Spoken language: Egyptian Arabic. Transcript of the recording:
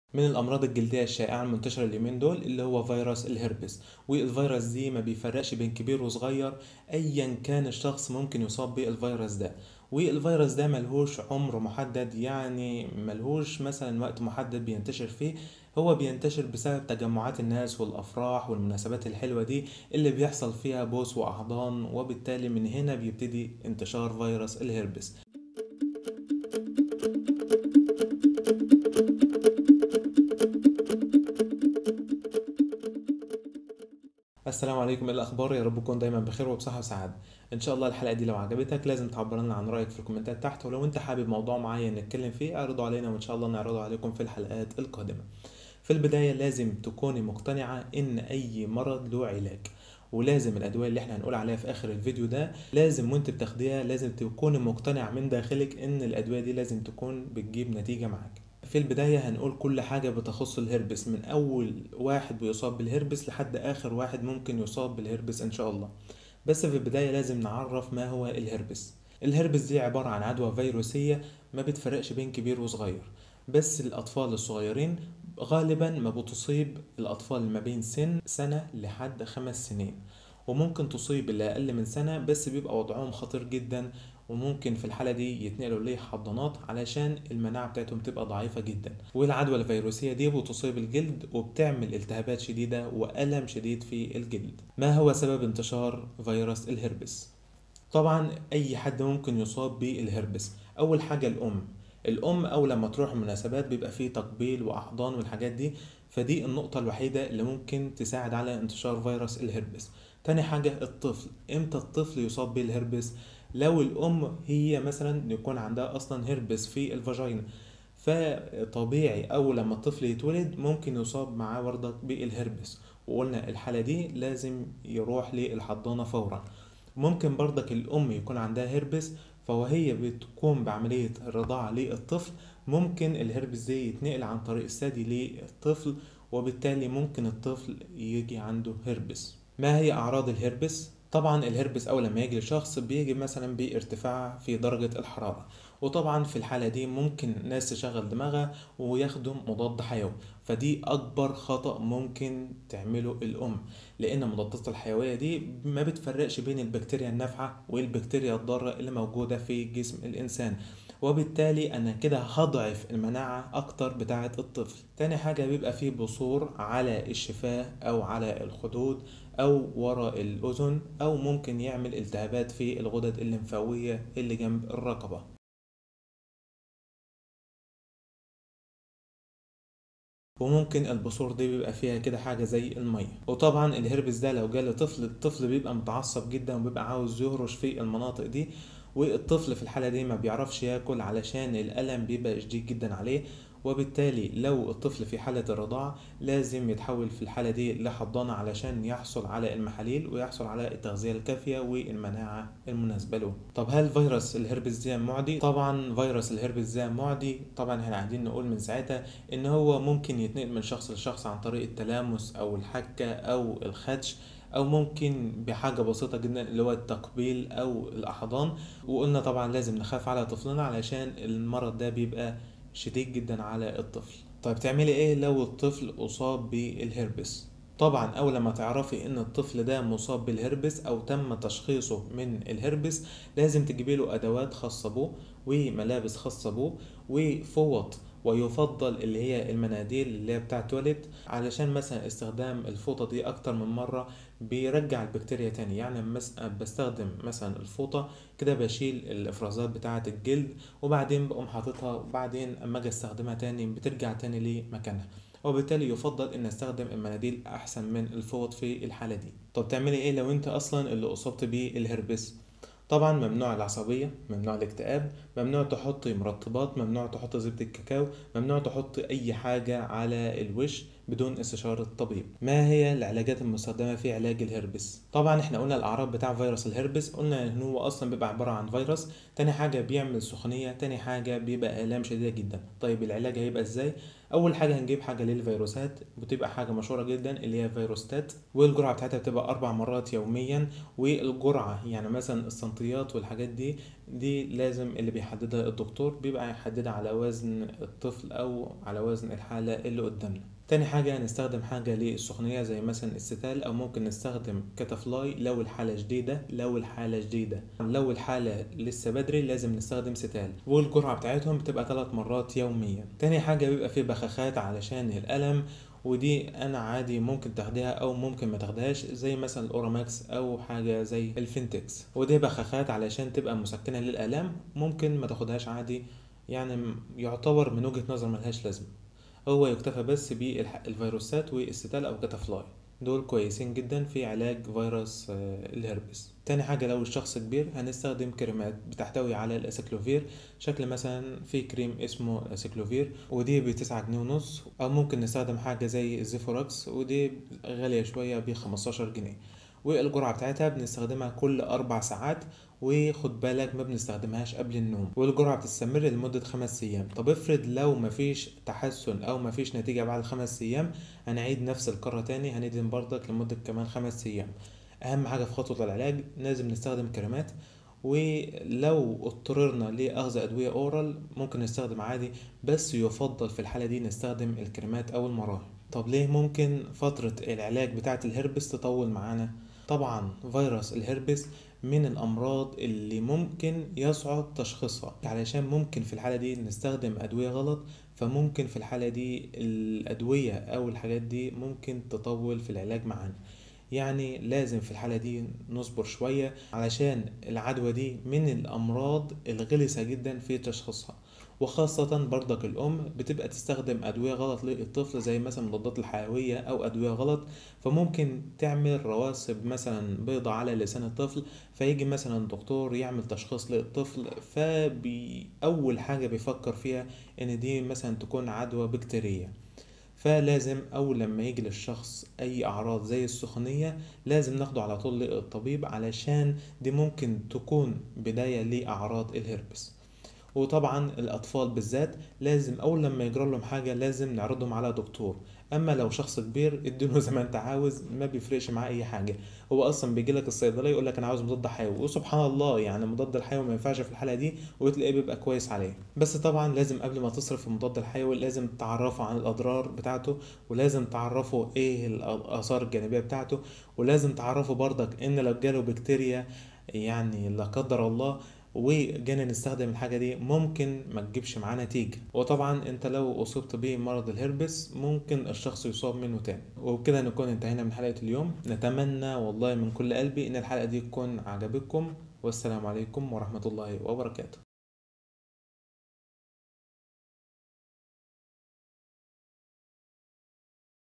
من الأمراض الجلدية الشائعة المنتشرة اليومين دول اللي هو فيروس الهربس والفيروس دي ما بيفرقش بين كبير وصغير أيا كان الشخص ممكن يصاب بالفيروس ده والفيروس ده ملهوش عمر محدد يعني ملهوش مثلا وقت محدد بينتشر فيه هو بينتشر بسبب تجمعات الناس والأفراح والمناسبات الحلوة دي اللي بيحصل فيها بوس وأحضان وبالتالي من هنا بيبتدي انتشار فيروس الهربس السلام عليكم ايه الاخبار يا رب تكون دايما بخير وبصحه وسعاده ان شاء الله الحلقه دي لو عجبتك لازم تعبر لنا عن رايك في الكومنتات تحت ولو انت حابب موضوع معين نتكلم فيه اعرضه علينا وان شاء الله نعرضه عليكم في الحلقات القادمه في البدايه لازم تكوني مقتنعه ان اي مرض له علاج ولازم الادويه اللي احنا هنقول عليها في اخر الفيديو ده لازم وانت بتاخديها لازم تكوني مقتنع من داخلك ان الادويه دي لازم تكون بتجيب نتيجه معاك في البداية هنقول كل حاجة بتخص الهربس من أول واحد بيصاب بالهربس لحد آخر واحد ممكن يصاب بالهربس إن شاء الله بس في البداية لازم نعرف ما هو الهربس الهربس دي عبارة عن عدوى فيروسية ما بتفرقش بين كبير وصغير بس الأطفال الصغيرين غالبا ما بتصيب الأطفال ما بين سن سنة لحد خمس سنين وممكن تصيب اللي أقل من سنة بس بيبقى وضعهم خطير جدا وممكن في الحالة دي يتنقلوا ليه حضانات علشان المناعة بتاعتهم تبقى ضعيفة جدا والعدوى الفيروسية دي بتصيب الجلد وبتعمل التهابات شديدة وألم شديد في الجلد ما هو سبب انتشار فيروس الهربس؟ طبعا أي حد ممكن يصاب بالهربس أول حاجة الأم الأم أول لما تروح المناسبات بيبقى فيه تقبيل وأحضان والحاجات دي فدي النقطة الوحيدة اللي ممكن تساعد على انتشار فيروس الهربس تاني حاجة الطفل امتى الطفل يصاب بالهربس لو الام هي مثلا يكون عندها اصلا هربس في الفاجينا فطبيعي اول لما الطفل يتولد ممكن يصاب معاه برضك بالهربس وقلنا الحالة دي لازم يروح للحضانة فورا ممكن برضك الام يكون عندها هربس فوهي بتقوم بعملية الرضاعة للطفل ممكن الهربس دي يتنقل عن طريق الثدي للطفل وبالتالي ممكن الطفل يجي عنده هربس ما هي أعراض الهربس؟ طبعا الهربس اول لما يجي لشخص بيجي مثلا بارتفاع في درجة الحرارة وطبعا في الحالة دي ممكن ناس تشغل دماغها وياخدوا مضاد حيوي فدي اكبر خطأ ممكن تعمله الام لان المضادات الحيوية دي ما بتفرقش بين البكتيريا النافعة والبكتيريا الضارة اللي موجودة في جسم الانسان وبالتالي انا كده هضعف المناعة اكتر بتاعة الطفل تاني حاجة بيبقى فيه بثور على الشفاه او على الخدود او وراء الاذن او ممكن يعمل التهابات في الغدد الليمفاوية اللي جنب الرقبة وممكن البثور دي بيبقى فيها كده حاجه زي الميه وطبعا الهربس ده لو جاله طفل الطفل بيبقى متعصب جدا وبيبقى عاوز يهرش في المناطق دي والطفل في الحالة دي ما بيعرفش ياكل علشان الألم بيبقى شديد جدا عليه وبالتالي لو الطفل في حالة الرضاعة لازم يتحول في الحالة دي لحضانة علشان يحصل على المحاليل ويحصل على التغذية الكافية والمناعة المناسبة له طب هل فيروس الهربس ده معدي؟ طبعا فيروس الهربس ده معدي طبعا احنا قاعدين نقول من ساعتها ان هو ممكن يتنقل من شخص لشخص عن طريق التلامس او الحكة او الخدش او ممكن بحاجة بسيطة جدا اللي هو التقبيل او الاحضان وقلنا طبعا لازم نخاف على طفلنا علشان المرض ده بيبقى شديد جدا على الطفل طيب تعملي ايه لو الطفل اصاب بالهربس طبعا اول ما تعرفي ان الطفل ده مصاب بالهربس او تم تشخيصه من الهربس لازم تجيبي له ادوات خاصة بيه وملابس خاصة بيه وفوط ويفضل اللي هي المناديل اللي هي بتاعة تواليت علشان مثلا استخدام الفوطة دي أكتر من مرة بيرجع البكتيريا تاني يعني بستخدم مثلا الفوطة كده بشيل الإفرازات بتاعة الجلد وبعدين بقوم حاططها وبعدين أما أجي استخدمها تاني بترجع تاني لمكانها وبالتالي يفضل ان استخدم المناديل احسن من الفوط في الحالة دي طب تعملي ايه لو انت اصلا اللي اصبت بالهربس طبعا ممنوع العصبية ممنوع الاكتئاب ممنوع تحطي مرطبات ممنوع تحطي زبدة الكاكاو ممنوع تحطي اي حاجة على الوش بدون استشارة الطبيب ما هي العلاجات المستخدمة في علاج الهربس طبعا احنا قلنا الاعراض بتاع فيروس الهربس قلنا ان هو اصلا بيبقى عبارة عن فيروس تاني حاجة بيعمل سخونية تاني حاجة بيبقى الام شديدة جدا طيب العلاج هيبقى ازاي اول حاجه هنجيب حاجه للفيروسات بتبقى حاجه مشهوره جدا اللي هي فيروستات والجرعه بتاعتها بتبقى اربع مرات يوميا والجرعه يعني مثلا السنتيات والحاجات دي دي لازم اللي بيحددها الدكتور بيبقى يحددها على وزن الطفل او على وزن الحالة اللي قدامنا تاني حاجة هنستخدم حاجة للسخونية زي مثلا الستال أو ممكن نستخدم كتافلاي لو الحالة جديدة لو الحالة جديدة لو الحالة لسه بدري لازم نستخدم ستال والجرعة بتاعتهم بتبقى ثلاث مرات يوميا تاني حاجة بيبقى فيه بخاخات علشان الألم ودي انا عادي ممكن تاخديها او ممكن ما تاخدهاش زي مثلا الاوراماكس او حاجه زي الفينتكس ودي بخاخات علشان تبقى مسكنه للالام ممكن ما تاخدهاش عادي يعني يعتبر من وجهه نظر ملهاش لازمه هو يكتفى بس بالفيروسات والستال او كتافلاي دول كويسين جدا في علاج فيروس الهربس تاني حاجة لو الشخص كبير هنستخدم كريمات بتحتوي على الاسيكلوفير شكل مثلا في كريم اسمه اسيكلوفير ودي بتسعة جنيه ونص او ممكن نستخدم حاجة زي الزيفوراكس ودي غالية شوية بخمستاشر جنيه والجرعة بتاعتها بنستخدمها كل أربع ساعات وخد بالك ما بنستخدمهاش قبل النوم والجرعة بتستمر لمدة خمس أيام طب افرض لو مفيش تحسن أو مفيش نتيجة بعد خمس أيام هنعيد نفس القارة تاني هندهن بردك لمدة كمان خمس أيام أهم حاجة في خطوة العلاج لازم نستخدم كريمات ولو اضطررنا لأخذ أدوية أورال ممكن نستخدم عادي بس يفضل في الحالة دي نستخدم الكريمات أو المراهم طب ليه ممكن فترة العلاج بتاعة الهربس تطول معانا طبعا فيروس الهربس من الأمراض اللي ممكن يصعب تشخيصها علشان ممكن في الحالة دي نستخدم أدوية غلط فممكن في الحالة دي الأدوية أو الحاجات دي ممكن تطول في العلاج معانا يعني لازم في الحالة دي نصبر شوية علشان العدوى دي من الأمراض الغلسة جدا في تشخيصها وخاصة برضك الأم بتبقى تستخدم أدوية غلط للطفل زي مثلا المضادات الحيوية أو أدوية غلط فممكن تعمل رواسب مثلا بيضة على لسان الطفل فيجي مثلا الدكتور يعمل تشخيص للطفل فأول حاجة بيفكر فيها إن دي مثلا تكون عدوى بكتيرية فلازم أول لما يجي للشخص أي أعراض زي السخونية لازم ناخده على طول للطبيب علشان دي ممكن تكون بداية لأعراض الهربس وطبعا الاطفال بالذات لازم اول لما يجرى لهم حاجه لازم نعرضهم على دكتور اما لو شخص كبير اديله زي ما انت عاوز ما بيفرقش معاه اي حاجه هو اصلا بيجي لك الصيدليه يقول لك انا عاوز مضاد حيوي وسبحان الله يعني مضاد الحيوي ما ينفعش في الحاله دي وتلاقيه بيبقى كويس عليه بس طبعا لازم قبل ما تصرف المضاد الحيوي لازم تعرفه عن الاضرار بتاعته ولازم تعرفه ايه الاثار الجانبيه بتاعته ولازم تعرفه برضك ان لو جاله بكتيريا يعني لا قدر الله وجينا نستخدم الحاجة دي ممكن ما تجيبش معاه نتيجة وطبعا انت لو اصبت بمرض الهربس ممكن الشخص يصاب منه تاني وبكده نكون انتهينا من حلقة اليوم نتمنى والله من كل قلبي ان الحلقة دي تكون عجبتكم والسلام عليكم ورحمة الله وبركاته